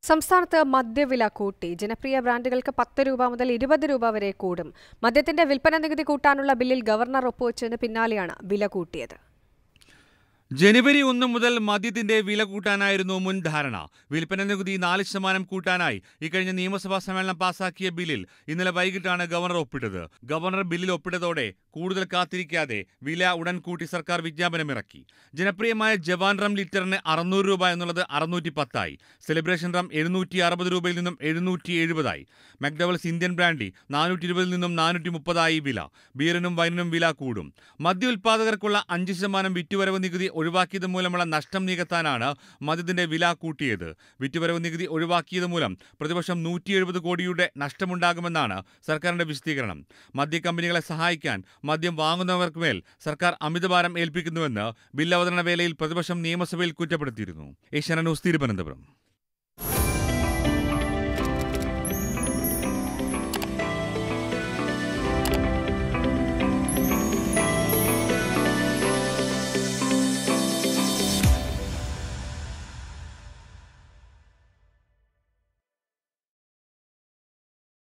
സംസ്ഥാനത്ത് മദ്യവില കൂട്ടി ജനപ്രിയ ബ്രാൻഡുകൾക്ക് പത്ത് രൂപ മുതൽ ഇരുപത് രൂപ വരെ കൂടും മദ്യത്തിന്റെ വിൽപ്പന നികുതി കൂട്ടാനുള്ള ബില്ലിൽ ഗവർണർ ഒപ്പുവെച്ചതിന് പിന്നാലെയാണ് വില കൂട്ടിയത് ജനുവരി ഒന്ന് മുതൽ മദ്യത്തിന്റെ വില കൂട്ടാനായിരുന്നു മുൻ ധാരണ വിൽപ്പന നികുതി നാല് ശതമാനം കൂട്ടാനായി ഇക്കഴിഞ്ഞ നിയമസഭാ സമ്മേളനം പാസാക്കിയ ബില്ലിൽ ഇന്നലെ വൈകിട്ടാണ് ഗവർണർ ഒപ്പിട്ടത് ഗവർണർ ബില്ലിൽ ഒപ്പിട്ടതോടെ കൂടുതൽ കാത്തിരിക്കാതെ വില ഉടൻ കൂട്ടി സർക്കാർ വിജ്ഞാപനമിറക്കി ജനപ്രിയമായ ജവാൻ റം ലിറ്ററിന് അറുന്നൂറ് രൂപ എന്നുള്ളത് അറുന്നൂറ്റി പത്തായി സെലിബ്രേഷൻ റം എഴുന്നൂറ്റി അറുപത് രൂപയിൽ നിന്നും എഴുന്നൂറ്റി എഴുപതായി മക്ഡവൽസ് ഇന്ത്യൻ ബ്രാൻഡി നാനൂറ്റി ഇരുപതിൽ നിന്നും നാനൂറ്റി മുപ്പതായി വില ബീറിനും വൈനിനും വില കൂടും മദ്യ ഉൽപ്പാദകർക്കുള്ള അഞ്ച് ശതമാനം വിറ്റുവരവ് നികുതി ഒഴിവാക്കിയത് മൂലമുള്ള നഷ്ടം നികത്താനാണ് മദ്യത്തിന്റെ വില കൂട്ടിയത് വിറ്റുവരവ് നികുതി ഒഴിവാക്കിയത് മൂലം പ്രതിവർഷം നൂറ്റി എഴുപത് കോടിയുടെ നഷ്ടമുണ്ടാകുമെന്നാണ് സർക്കാരിന്റെ വിശദീകരണം മദ്യ കമ്പനികളെ സഹായിക്കാൻ മദ്യം വാങ്ങുന്നവർക്ക് മേൽ സർക്കാർ അമിതഭാരം ഏൽപ്പിക്കുന്നുവെന്ന് ബിൽ അവതരണ വേളയിൽ പ്രതിപക്ഷം നിയമസഭയിൽ കുറ്റപ്പെടുത്തിയിരുന്നു ഏഷ്യാന ന്യൂസ് തിരുവനന്തപുരം